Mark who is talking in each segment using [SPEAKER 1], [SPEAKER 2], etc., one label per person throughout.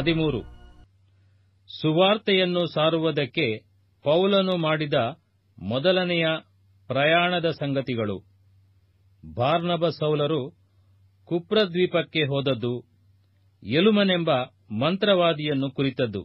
[SPEAKER 1] ಹದಿಮೂರು ಸುವಾರ್ತೆಯನ್ನು ಸಾರುವುದಕ್ಕೆ ಪೌಲನು ಮಾಡಿದ ಮೊದಲನೆಯ ಪ್ರಯಾಣದ ಸಂಗತಿಗಳು ಬಾರ್ನಬ ಸೌಲರು ಕುಪ್ರದ್ವೀಪಕ್ಕೆ ಹೋದದ್ದು ಎಲುಮನೆಂಬ ಮಂತ್ರವಾದಿಯನ್ನು ಕುರಿತದ್ದು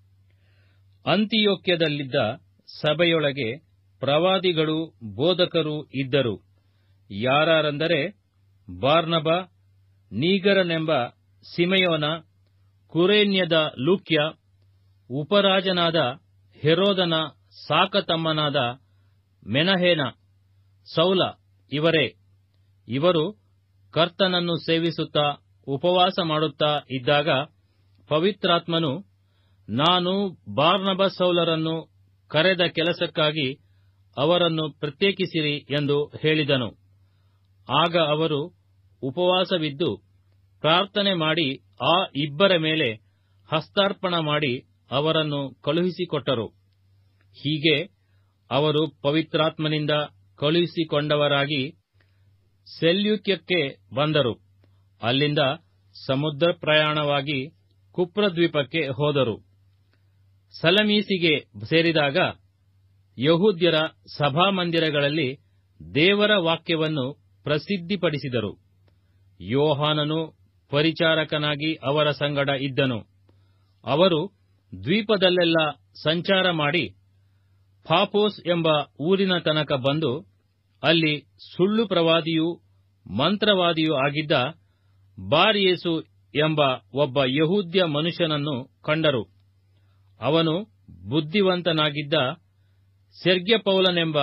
[SPEAKER 1] ಅಂತಿಯೋಕ್ಯದಲ್ಲಿದ್ದ ಸಭೆಯೊಳಗೆ ಪ್ರವಾದಿಗಳು ಬೋಧಕರು ಇದ್ದರು ಯಾರಾರೆಂದರೆ ಬಾರ್ನಬ ನೀಗರನೆಂಬ ಸಿಮೆಯೋನ ಕುರೇನ್ಯದ ಲೂಕ್ಯ ಉಪರಾಜನಾದ ಹೆರೋದನ ಸಾಕತಮ್ಮನಾದ ಮೆನಹೇನ ಸೌಲ ಇವರೇ ಇವರು ಕರ್ತನನ್ನು ಸೇವಿಸುತ್ತಾ ಉಪವಾಸ ಮಾಡುತ್ತಾ ಇದ್ದಾಗ ಪವಿತ್ರಾತ್ಮನು ನಾನು ಬಾರ್ನಬ ಸೌಲರನ್ನು ಕರೆದ ಕೆಲಸಕ್ಕಾಗಿ ಅವರನ್ನು ಪ್ರತ್ಯೇಕಿಸಿರಿ ಎಂದು ಹೇಳಿದನು ಆಗ ಅವರು ಉಪವಾಸವಿದ್ದು ಪ್ರಾರ್ಥನೆ ಮಾಡಿ ಆ ಇಬ್ಬರ ಮೇಲೆ ಹಸ್ತಾರ್ಪಣ ಮಾಡಿ ಅವರನ್ನು ಕಳುಹಿಸಿಕೊಟ್ಟರು ಹೀಗೆ ಅವರು ಪವಿತ್ರಾತ್ಮನಿಂದ ಕಳುಹಿಸಿಕೊಂಡವರಾಗಿ ಸೆಲ್ಯೂಕ್ಯಕ್ಕೆ ಬಂದರು ಅಲ್ಲಿಂದ ಸಮುದ್ರ ಪ್ರಯಾಣವಾಗಿ ಕುಪ್ರದ್ವೀಪಕ್ಕೆ ಹೋದರು ಸಲಮೀಸಿಗೆ ಸೇರಿದಾಗ ಯಹೂದ್ಯರ ಸಭಾಮಂದಿರಗಳಲ್ಲಿ ದೇವರ ವಾಕ್ಯವನ್ನು ಪ್ರಸಿದ್ಧಿಪಡಿಸಿದರು ಯೋಹಾನನು ಪರಿಚಾರಕನಾಗಿ ಅವರ ಸಂಗಡ ಇದ್ದನು ಅವರು ದ್ವೀಪದಲ್ಲೆಲ್ಲ ಸಂಚಾರ ಮಾಡಿ ಫಾಪೋಸ್ ಎಂಬ ಊರಿನ ತನಕ ಬಂದು ಅಲ್ಲಿ ಸುಳ್ಳು ಪ್ರವಾದಿಯೂ ಮಂತ್ರವಾದಿಯೂ ಆಗಿದ್ದ ಬಾರಿಯೇಸು ಎಂಬ ಒಬ್ಬ ಯಹೂದ್ಯ ಮನುಷ್ಯನನ್ನು ಕಂಡರು ಅವನು ಬುದ್ಧಿವಂತನಾಗಿದ್ದ ಸೆರ್ಗ್ಯಪೌಲನೆಂಬ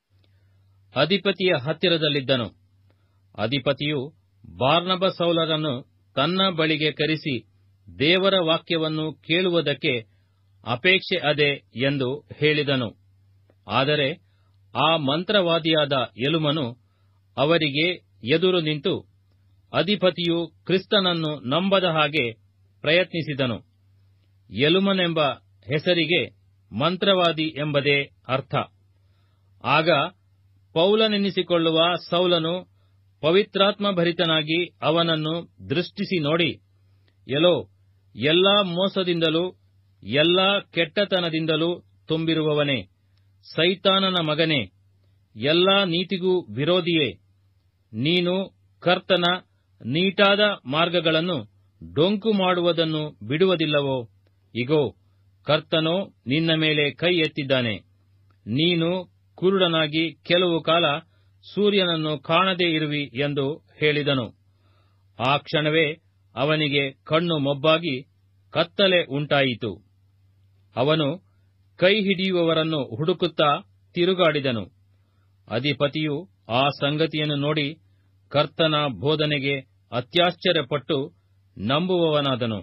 [SPEAKER 1] ಅಧಿಪತಿಯ ಹತ್ತಿರದಲ್ಲಿದ್ದನು ಅಧಿಪತಿಯು ಬಾರ್ನಬ ಸೌಲರನ್ನು ತನ್ನ ಬಳಿಗೆ ಕರೆಸಿ ದೇವರ ವಾಕ್ಯವನ್ನು ಕೇಳುವುದಕ್ಕೆ ಅಪೇಕ್ಷೆ ಅದೆ ಎಂದು ಹೇಳಿದನು ಆದರೆ ಆ ಮಂತ್ರವಾದಿಯಾದ ಎಲುಮನು ಅವರಿಗೆ ಎದುರು ನಿಂತು ಅಧಿಪತಿಯು ಕ್ರಿಸ್ತನನ್ನು ನಂಬದ ಹಾಗೆ ಪ್ರಯತ್ನಿಸಿದನು ಎಲುಮನೆಂಬ ಹೆಸರಿಗೆ ಮಂತ್ರವಾದಿ ಎಂಬುದೇ ಅರ್ಥ ಆಗ ಪೌಲನೆನಿಸಿಕೊಳ್ಳುವ ಸೌಲನು ಪವಿತ್ರಾತ್ಮಭರಿತನಾಗಿ ಅವನನ್ನು ದೃಷ್ಟಿಸಿ ನೋಡಿ ಎಲೋ ಎಲ್ಲಾ ಮೋಸದಿಂದಲೂ ಎಲ್ಲಾ ಕೆಟ್ಟತನದಿಂದಲೂ ತುಂಬಿರುವವನೇ ಸೈತಾನನ ಮಗನೇ ಎಲ್ಲಾ ನೀತಿಗೂ ವಿರೋಧಿಯೇ ನೀನು ಕರ್ತನ ನೀಟಾದ ಮಾರ್ಗಗಳನ್ನು ಡೊಂಕು ಮಾಡುವುದನ್ನು ಬಿಡುವುದಿಲ್ಲವೋ ಇಗೋ ಕರ್ತನೋ ನಿನ್ನ ಮೇಲೆ ಕೈ ಎತ್ತಿದ್ದಾನೆ ನೀನು ಕುರುಡನಾಗಿ ಕೆಲವು ಕಾಲ ಸೂರ್ಯನನ್ನು ಕಾಣದೇ ಇರುವಿ ಎಂದು ಹೇಳಿದನು ಆ ಕ್ಷಣವೇ ಅವನಿಗೆ ಕಣ್ಣು ಮೊಬ್ಬಾಗಿ ಕತ್ತಲೆ ಉಂಟಾಯಿತು ಅವನು ಕೈ ಹಿಡಿಯುವವರನ್ನು ಹುಡುಕುತ್ತಾ ತಿರುಗಾಡಿದನು ಅಧಿಪತಿಯು ಆ ಸಂಗತಿಯನ್ನು ನೋಡಿ ಕರ್ತನ ಬೋಧನೆಗೆ ಅತ್ಯಾಶ್ಚರ್ಯಪಟ್ಟು ನಂಬುವವನಾದನು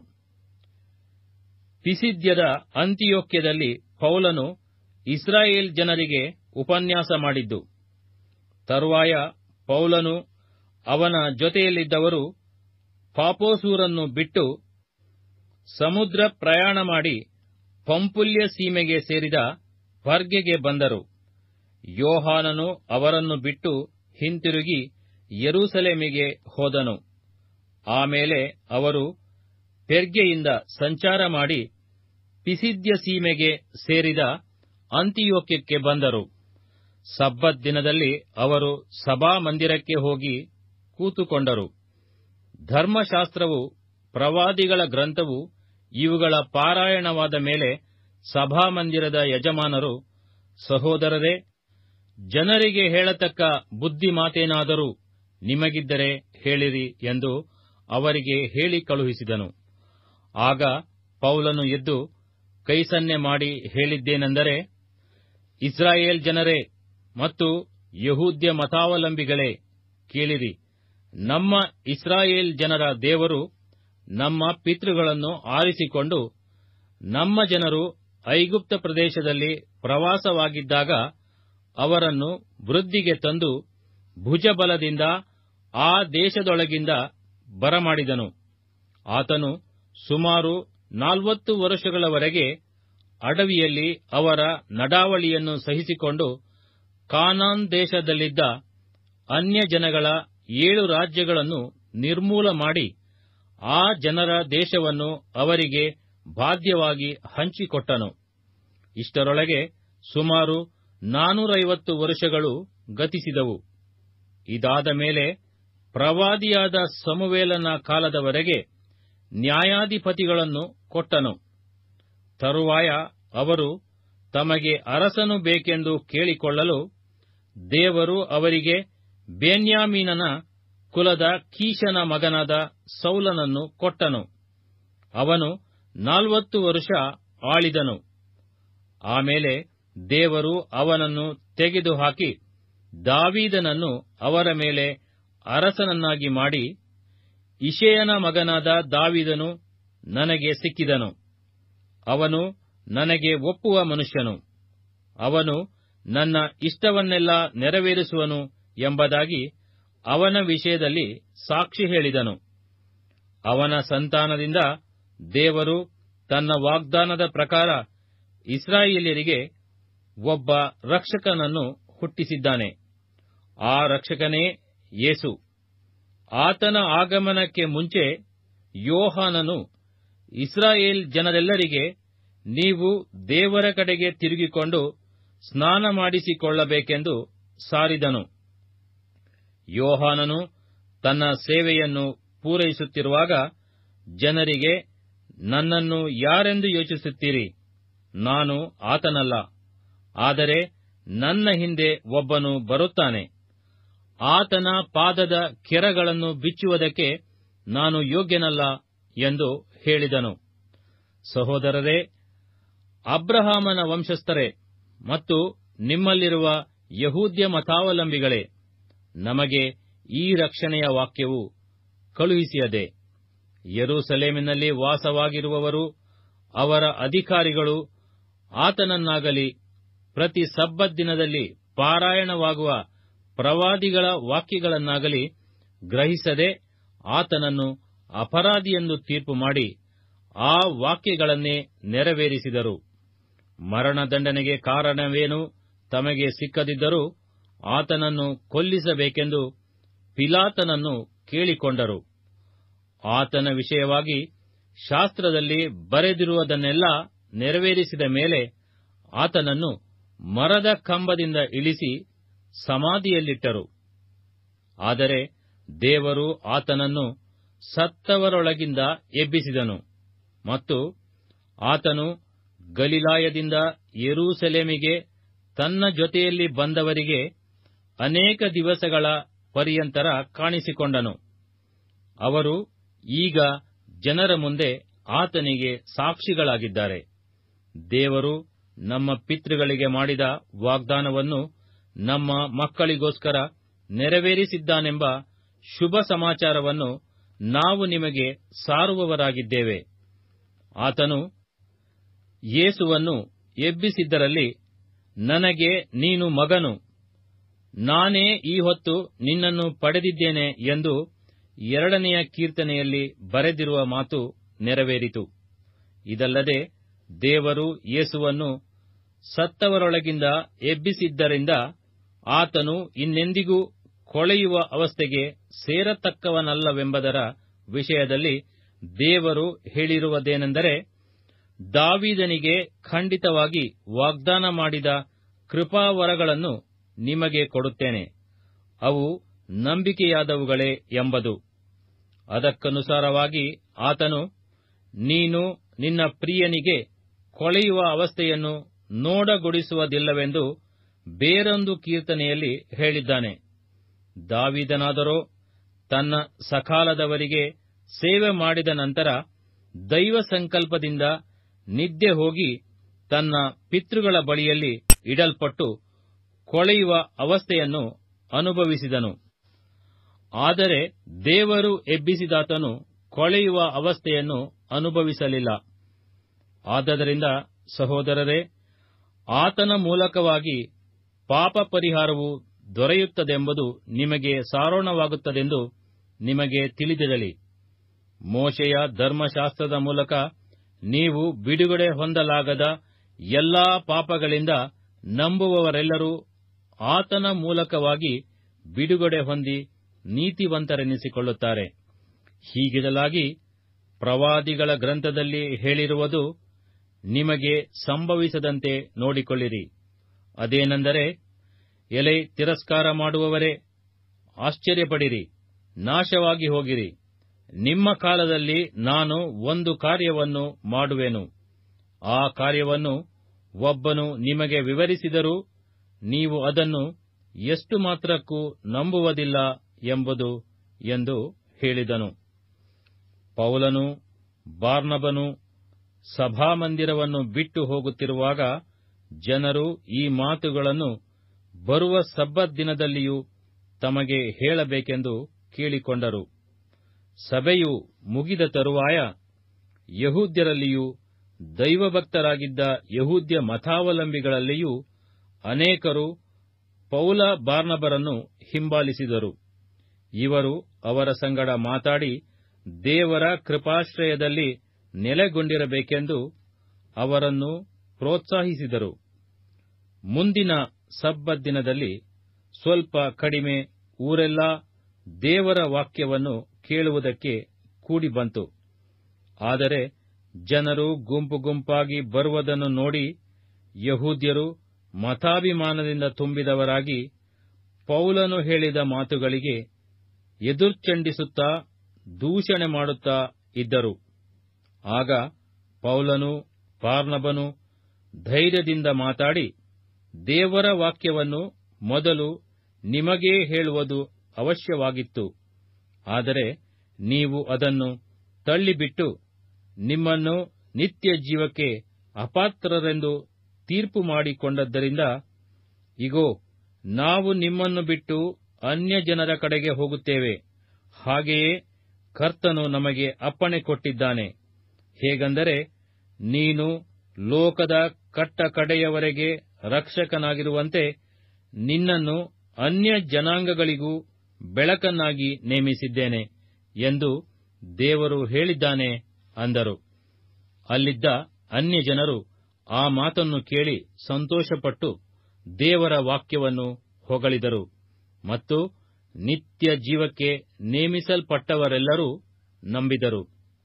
[SPEAKER 1] ಪಿಸಿದ್ಯದ ಅಂತಿಯೋಕ್ಯದಲ್ಲಿ ಪೌಲನು ಇಸ್ರಾಯೇಲ್ ಜನರಿಗೆ ಉಪನ್ಯಾಸ ಮಾಡಿದ್ದು ತರುವಾಯ ಪೌಲನು ಅವನ ಜೊತೆಯಲ್ಲಿದ್ದವರು ಪಾಪೋಸೂರನ್ನು ಬಿಟ್ಟು ಸಮುದ್ರ ಪ್ರಯಾಣ ಮಾಡಿ ಪಂಪುಲ್ಯ ಸೀಮೆಗೆ ಸೇರಿದ ಪರ್ಗೆಗೆ ಬಂದರು ಯೋಹಾನನು ಅವರನ್ನು ಬಿಟ್ಟು ಹಿಂತಿರುಗಿ ಯೆರೂಸಲೇಮಿಗೆ ಹೋದನು ಆಮೇಲೆ ಅವರು ಪೆರ್ಗೆಯಿಂದ ಸಂಚಾರ ಮಾಡಿ ಪಿಸಿದ್ಯ ಸೀಮೆಗೆ ಸೇರಿದ ಅಂತಿಯೋಕ್ಯಕ್ಕೆ ಬಂದರು ಸಬ್ಬತ್ ದಿನದಲ್ಲಿ ಅವರು ಸಭಾಮಂದಿರಕ್ಕೆ ಹೋಗಿ ಕೂತುಕೊಂಡರು ಧರ್ಮಶಾಸ್ತ್ರವು ಪ್ರವಾದಿಗಳ ಗ್ರಂಥವು ಇವುಗಳ ಪಾರಾಯಣವಾದ ಮೇಲೆ ಸಭಾಮಂದಿರದ ಯಜಮಾನರು ಸಹೋದರರೇ ಜನರಿಗೆ ಹೇಳತಕ್ಕ ಬುದ್ಧಿ ಮಾತೇನಾದರೂ ನಿಮಗಿದ್ದರೆ ಹೇಳಿರಿ ಎಂದು ಅವರಿಗೆ ಹೇಳಿ ಕಳುಹಿಸಿದನು ಆಗ ಪೌಲನು ಎದ್ದು ಕೈಸನ್ನೆ ಮಾಡಿ ಹೇಳಿದ್ದೇನೆಂದರೆ ಇಸ್ರಾಯೇಲ್ ಜನರೇ ಮತ್ತು ಯಹೂದ್ಯ ಮತಾವಲಂಬಿಗಳೇ ಕೇಳಿರಿ ನಮ್ಮ ಇಸ್ರಾಯೇಲ್ ಜನರ ದೇವರು ನಮ್ಮ ಪಿತೃಗಳನ್ನು ಆರಿಸಿಕೊಂಡು ನಮ್ಮ ಜನರು ಐಗುಪ್ತ ಪ್ರದೇಶದಲ್ಲಿ ಪ್ರವಾಸವಾಗಿದ್ದಾಗ ಅವರನ್ನು ವೃದ್ಧಿಗೆ ತಂದು ಭುಜಬಲದಿಂದ ಆ ದೇಶದೊಳಗಿಂದ ಬರಮಾಡಿದನು ಆತನು ಸುಮಾರು ನಾಲ್ವತ್ತು ವರುಷಗಳವರೆಗೆ ಅಡವಿಯಲ್ಲಿ ಅವರ ನಡಾವಳಿಯನ್ನು ಸಹಿಸಿಕೊಂಡು ಕಾನಾನ್ ದೇಶದಲ್ಲಿದ್ದ ಅನ್ಯ ಜನಗಳ ಏಳು ರಾಜ್ಯಗಳನ್ನು ನಿರ್ಮೂಲ ಮಾಡಿ ಆ ಜನರ ದೇಶವನ್ನು ಅವರಿಗೆ ಬಾಧ್ಯವಾಗಿ ಹಂಚಿಕೊಟ್ಟನು ಇಷ್ಟರೊಳಗೆ ಸುಮಾರು ನಾನೂರೈವತ್ತು ವರುಷಗಳು ಗತಿಸಿದವು ಇದಾದ ಮೇಲೆ ಪ್ರವಾದಿಯಾದ ಸಮುವೇಲನ ಕಾಲದವರೆಗೆ ನ್ಯಾಯಾಧಿಪತಿಗಳನ್ನು ಕೊಟ್ಟನು ತರುವಾಯ ಅವರು ತಮಗೆ ಅರಸನು ಬೇಕೆಂದು ಕೇಳಿಕೊಳ್ಳಲು ದೇವರು ಅವರಿಗೆ ಬೆನ್ಯಾಮೀನನ ಕುಲದ ಕೀಶನ ಮಗನಾದ ಸೌಲನನ್ನು ಕೊಟ್ಟನು ಅವನು ನಾಲ್ವತ್ತು ವರುಷ ಆಳಿದನು ಆಮೇಲೆ ದೇವರು ಅವನನ್ನು ತೆಗೆದುಹಾಕಿ ದಾವೀದನನ್ನು ಅವರ ಮೇಲೆ ಅರಸನನ್ನಾಗಿ ಮಾಡಿ ಇಷೆಯನ ಮಗನಾದ ದಾವೀದನು ನನಗೆ ಸಿಕ್ಕಿದನು ಅವನು ನನಗೆ ಒಪ್ಪುವ ಮನುಷ್ಯನು ಅವನು ನನ್ನ ಇಷ್ಟವನ್ನೆಲ್ಲ ನೆರವೇರಿಸುವನು ಎಂಬುದಾಗಿ ಅವನ ವಿಷಯದಲ್ಲಿ ಸಾಕ್ಷಿ ಹೇಳಿದನು ಅವನ ಸಂತಾನದಿಂದ ದೇವರು ತನ್ನ ವಾಗ್ದಾನದ ಪ್ರಕಾರ ಇಸ್ರಾಯೇಲ್ಯರಿಗೆ ಒಬ್ಬ ರಕ್ಷಕನನ್ನು ಹುಟ್ಟಿಸಿದ್ದಾನೆ ಆ ರಕ್ಷಕನೇ ಯೇಸು ಆತನ ಆಗಮನಕ್ಕೆ ಮುಂಚೆ ಯೋಹಾನನು ಇಸ್ರಾಯೇಲ್ ಜನರೆಲ್ಲರಿಗೆ ನೀವು ದೇವರ ಕಡೆಗೆ ತಿರುಗಿಕೊಂಡು ಸ್ನಾನ ಮಾಡಿಸಿಕೊಳ್ಳಬೇಕೆಂದು ಸಾರಿದನು ಯೋಹಾನನು ತನ್ನ ಸೇವೆಯನ್ನು ಪೂರೈಸುತ್ತಿರುವಾಗ ಜನರಿಗೆ ನನ್ನನ್ನು ಯಾರೆಂದು ಯೋಚಿಸುತ್ತೀರಿ ನಾನು ಆತನಲ್ಲ ಆದರೆ ನನ್ನ ಹಿಂದೆ ಒಬ್ಬನು ಬರುತ್ತಾನೆ ಆತನ ಪಾದದ ಕೆರಗಳನ್ನು ಬಿಚ್ಚುವುದಕ್ಕೆ ನಾನು ಯೋಗ್ಯನಲ್ಲ ಎಂದು ಹೇಳಿದನು ಸಹೋದರರೇ ಅಬ್ರಹಾಮನ ವಂಶಸ್ಥರೇ ಮತ್ತು ನಿಮ್ಮಲ್ಲಿರುವ ಯಹೂದ್ಯ ಮತಾವಲಂಬಿಗಳೇ ನಮಗೆ ಈ ರಕ್ಷಣೆಯ ವಾಕ್ಯವು ಕಳುಹಿಸಿಯದೆ ಯೆರೂಸಲೇಮಿನಲ್ಲಿ ವಾಸವಾಗಿರುವವರು ಅವರ ಅಧಿಕಾರಿಗಳು ಆತನನ್ನಾಗಲಿ ಪ್ರತಿ ಸಬ್ಬತ್ ದಿನದಲ್ಲಿ ಪಾರಾಯಣವಾಗುವ ಪ್ರವಾದಿಗಳ ವಾಕ್ಯಗಳನ್ನಾಗಲಿ ಗ್ರಹಿಸದೆ ಆತನನ್ನು ಅಪರಾಧಿಯೆಂದು ತೀರ್ಪು ಮಾಡಿ ಆ ವಾಕ್ಯಗಳನ್ನೇ ನೆರವೇರಿಸಿದರು ಮರಣದಂಡನೆಗೆ ಕಾರಣವೇನು ತಮಗೆ ಸಿಕ್ಕದಿದ್ದರೂ ಆತನನ್ನು ಕೊಲ್ಲಿಸಬೇಕೆಂದು ಪಿಲಾತನನ್ನು ಕೇಳಿಕೊಂಡರು ಆತನ ವಿಷಯವಾಗಿ ಶಾಸ್ತ್ರದಲ್ಲಿ ಬರೆದಿರುವುದನ್ನೆಲ್ಲ ನೆರವೇರಿಸಿದ ಮೇಲೆ ಆತನನ್ನು ಮರದ ಕಂಬದಿಂದ ಇಳಿಸಿ ಸಮಾಧಿಯಲ್ಲಿಟ್ಟರು ಆದರೆ ದೇವರು ಆತನನ್ನು ಸತ್ತವರೊಳಗಿಂದ ಎಬ್ಬಿಸಿದನು ಮತ್ತು ಆತನು ಗಲಿಲಾಯದಿಂದ ಯೆರೂಸಲೇಮಿಗೆ ತನ್ನ ಜೊತೆಯಲ್ಲಿ ಬಂದವರಿಗೆ ಅನೇಕ ದಿವಸಗಳ ಪರ್ಯಂತರ ಕಾಣಿಸಿಕೊಂಡನು ಅವರು ಈಗ ಜನರ ಮುಂದೆ ಆತನಿಗೆ ಸಾಕ್ಷಿಗಳಾಗಿದ್ದಾರೆ ದೇವರು ನಮ್ಮ ಪಿತೃಗಳಿಗೆ ಮಾಡಿದ ವಾಗ್ದಾನವನ್ನು ನಮ್ಮ ಮಕ್ಕಳಿಗೋಸ್ಕರ ನೆರವೇರಿಸಿದ್ದಾನೆಂಬ ಶುಭ ಸಮಾಚಾರವನ್ನು ನಾವು ನಿಮಗೆ ಸಾರುವವರಾಗಿದ್ದೇವೆ ಆತನು ಯೇಸುವನ್ನು ಎಬ್ಬಿಸಿದ್ದರಲ್ಲಿ ನನಗೆ ನೀನು ಮಗನು ನಾನೇ ಈ ಹೊತ್ತು ನಿನ್ನನ್ನು ಪಡೆದಿದ್ದೇನೆ ಎಂದು ಎರಡನೆಯ ಕೀರ್ತನೆಯಲ್ಲಿ ಬರೆದಿರುವ ಮಾತು ನೆರವೇರಿತು ಇದಲ್ಲದೆ ದೇವರು ಯೇಸುವನ್ನು ಸತ್ತವರೊಳಗಿಂದ ಎಬ್ಬಿಸಿದ್ದರಿಂದ ಆತನು ಇನ್ನೆಂದಿಗೂ ಕೊಳೆಯುವ ಅವಸ್ಥೆಗೆ ಸೇರತಕ್ಕವನಲ್ಲವೆಂಬುದರ ವಿಷಯದಲ್ಲಿ ದೇವರು ಹೇಳಿರುವುದೇನೆಂದರೆ ದಾವೀದನಿಗೆ ಖಂಡಿತವಾಗಿ ವಾಗ್ದಾನ ಮಾಡಿದ ಕೃಪಾವರಗಳನ್ನು ನಿಮಗೆ ಕೊಡುತ್ತೇನೆ ಅವು ನಂಬಿಕೆಯಾದವುಗಳೇ ಎಂಬುದು ಅದಕ್ಕನುಸಾರವಾಗಿ ಆತನು ನೀನು ನಿನ್ನ ಪ್ರಿಯನಿಗೆ ಕೊಳೆಯುವ ಅವಸ್ಥೆಯನ್ನು ನೋಡಗೊಡಿಸುವುದಿಲ್ಲವೆಂದು ಬೇರೊಂದು ಕೀರ್ತನೆಯಲ್ಲಿ ಹೇಳಿದ್ದಾನೆ ದಾವಿದನಾದರೋ ತನ್ನ ಸಕಾಲದವರಿಗೆ ಸೇವೆ ಮಾಡಿದ ನಂತರ ದೈವ ಸಂಕಲ್ಪದಿಂದ ನಿದ್ದೆ ಹೋಗಿ ತನ್ನ ಪಿತೃಗಳ ಬಳಿಯಲ್ಲಿ ಇಡಲ್ಪಟ್ಟು ಕೊಳೆಯುವ ಅವಸ್ಥೆಯನ್ನು ಅನುಭವಿಸಿದನು ಆದರೆ ದೇವರು ಎಬ್ಬಿಸಿದಾತನು ಕೊಳೆಯುವ ಅವಸ್ಥೆಯನ್ನು ಅನುಭವಿಸಲಿಲ್ಲ ಆದದರಿಂದ ಸಹೋದರರೇ ಆತನ ಮೂಲಕವಾಗಿ ಪಾಪ ಪರಿಹಾರವು ದೊರೆಯುತ್ತದೆಂಬುದು ನಿಮಗೆ ಸಾರೋಣವಾಗುತ್ತದೆಂದು ನಿಮಗೆ ತಿಳಿದಿರಲಿ ಮೋಶೆಯ ಧರ್ಮಶಾಸ್ತ್ರದ ಮೂಲಕ ನೀವು ಬಿಡುಗಡೆ ಹೊಂದಲಾಗದ ಎಲ್ಲಾ ಪಾಪಗಳಿಂದ ನಂಬುವವರೆಲ್ಲರೂ ಆತನ ಮೂಲಕವಾಗಿ ಬಿಡುಗಡೆ ಹೊಂದಿ ನೀತಿವಂತರೆನಿಸಿಕೊಳ್ಳುತ್ತಾರೆ ಹೀಗಿರಲಾಗಿ ಪ್ರವಾದಿಗಳ ಗ್ರಂಥದಲ್ಲಿ ಹೇಳಿರುವುದು ನಿಮಗೆ ಸಂಭವಿಸದಂತೆ ನೋಡಿಕೊಳ್ಳಿರಿ ಅದೇನೆಂದರೆ ಎಲೆ ತಿರಸ್ಕಾರ ಮಾಡುವವರೇ ಆಶ್ಚರ್ಯಪಡಿರಿ ನಾಶವಾಗಿ ಹೋಗಿರಿ ನಿಮ್ಮ ಕಾಲದಲ್ಲಿ ನಾನು ಒಂದು ಕಾರ್ಯವನ್ನು ಮಾಡುವೆನು ಆ ಕಾರ್ಯವನ್ನು ಒಬ್ಬನು ನಿಮಗೆ ವಿವರಿಸಿದರೂ ನೀವು ಅದನ್ನು ಎಷ್ಟು ಮಾತ್ರಕ್ಕೂ ನಂಬುವುದಿಲ್ಲ ಎಂಬುದು ಎಂದು ಹೇಳಿದನು ಪೌಲನು ಬಾರ್ನಬನು ಸಭಾಮಂದಿರವನ್ನು ಬಿಟ್ಟು ಹೋಗುತ್ತಿರುವಾಗ ಜನರು ಈ ಮಾತುಗಳನ್ನು ಬರುವ ಸಬ್ಬತ್ ದಿನದಲ್ಲಿಯೂ ತಮಗೆ ಹೇಳಬೇಕೆಂದು ಕೇಳಿಕೊಂಡರು ಸಭೆಯು ಮುಗಿದ ತರುವಾಯ ಯಹೂದ್ಯರಲ್ಲಿಯೂ ದೈವಭಕ್ತರಾಗಿದ್ದ ಯಹೂದ್ಯ ಮತಾವಲಂಬಿಗಳಲ್ಲಿಯೂ ಅನೇಕರು ಪೌಲ ಬಾರ್ನಬರನ್ನು ಹಿಂಬಾಲಿಸಿದರು ಇವರು ಅವರ ಸಂಗಡ ಮಾತಾಡಿ ದೇವರ ಕೃಪಾಶ್ರಯದಲ್ಲಿ ನೆಲೆಗೊಂಡಿರಬೇಕೆಂದು ಅವರನ್ನು ಪ್ರೋತ್ಸಾಹಿಸಿದರು ಮುಂದಿನ ಸಬ್ಬತ್ ದಿನದಲ್ಲಿ ಸ್ವಲ್ಪ ಕಡಿಮೆ ಊರೆಲ್ಲ ದೇವರ ವಾಕ್ಯವನ್ನು ಕೇಳುವುದಕ್ಕೆ ಕೂಡಿ ಬಂತು ಆದರೆ ಜನರು ಗುಂಪು ಗುಂಪಾಗಿ ಬರುವುದನ್ನು ನೋಡಿ ಯಹೂದ್ಯರು ಮತಾಭಿಮಾನದಿಂದ ತುಂಬಿದವರಾಗಿ ಪೌಲನು ಹೇಳಿದ ಮಾತುಗಳಿಗೆ ಎದುರ್ಚಂಡಿಸುತ್ತಾ ದೂಷಣೆ ಮಾಡುತ್ತಾ ಇದ್ದರು ಆಗ ಪೌಲನು ಪಾರ್ನಬನು ಧೈರ್ಯದಿಂದ ಮಾತಾಡಿ ದೇವರ ವಾಕ್ಯವನ್ನು ಮೊದಲು ನಿಮಗೇ ಹೇಳುವುದು ಅವಶ್ಯವಾಗಿತ್ತು ಆದರೆ ನೀವು ಅದನ್ನು ತಳ್ಳಿಬಿಟ್ಟು ನಿಮ್ಮನ್ನು ನಿತ್ಯ ಜೀವಕ್ಕೆ ಅಪಾತ್ರರೆಂದು ತೀರ್ಪು ಮಾಡಿಕೊಂಡದ್ದರಿಂದ ಇಗೋ ನಾವು ನಿಮ್ಮನ್ನು ಬಿಟ್ಟು ಅನ್ಯ ಜನರ ಕಡೆಗೆ ಹೋಗುತ್ತೇವೆ ಹಾಗೆಯೇ ಕರ್ತನು ನಮಗೆ ಅಪ್ಪಣೆ ಕೊಟ್ಟಿದ್ದಾನೆ ಹೇಗೆಂದರೆ ನೀನು ಲೋಕದ ಕಟ್ಟ ಕಡೆಯವರೆಗೆ ರಕ್ಷಕನಾಗಿರುವಂತೆ ನಿನ್ನನ್ನು ಅನ್ಯ ಜನಾಂಗಗಳಿಗೂ ಬೆಳಕನ್ನಾಗಿ ನೇಮಿಸಿದ್ದೇನೆ ಎಂದು ದೇವರು ಹೇಳಿದ್ದಾನೆ ಅಂದರು ಅಲ್ಲಿದ್ದ ಅನ್ಯ ಜನರು ಆ ಮಾತನ್ನು ಕೇಳಿ ಸಂತೋಷಪಟ್ಟು ದೇವರ ವಾಕ್ಯವನ್ನು ಹೊಗಳಿದರು ಮತ್ತು ನಿತ್ಯ ಜೀವಕ್ಕೆ ನೇಮಿಸಲ್ಪಟ್ಟವರೆಲ್ಲರೂ ನಂಬಿದರು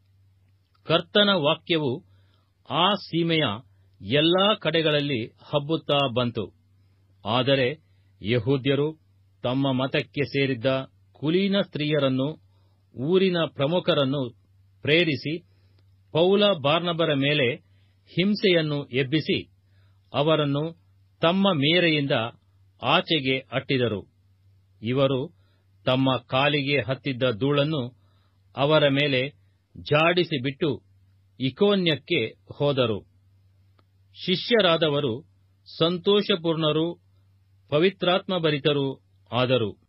[SPEAKER 1] ಕರ್ತನ ವಾಕ್ಯವು ಆ ಸೀಮೆಯ ಎಲ್ಲಾ ಕಡೆಗಳಲ್ಲಿ ಹಬ್ಬುತ್ತಾ ಬಂತು ಆದರೆ ಯಹೂದ್ಯರು ತಮ್ಮ ಮತಕ್ಕೆ ಸೇರಿದ್ದ ಕುಲೀನ ಸ್ತ್ರೀಯರನ್ನು ಊರಿನ ಪ್ರಮುಖರನ್ನು ಪ್ರೇರಿಸಿ ಪೌಲ ಬಾರ್ನಬರ ಮೇಲೆ ಹಿಂಸೆಯನ್ನು ಎಬ್ಬಿಸಿ ಅವರನ್ನು ತಮ್ಮ ಮೇರೆಯಿಂದ ಆಚೆಗೆ ಅಟ್ಟಿದರು ಇವರು ತಮ್ಮ ಕಾಲಿಗೆ ಹತ್ತಿದ್ದ ಧೂಳನ್ನು ಅವರ ಮೇಲೆ ಜಾಡಿಸಿಬಿಟ್ಟು ಇಕೋನ್ಯಕ್ಕೆ ಹೋದರು ಶಿಷ್ಯರಾದವರು ಸಂತೋಷಪೂರ್ಣರೂ ಪವಿತ್ರಾತ್ಮಭರಿತರೂ ಆದರು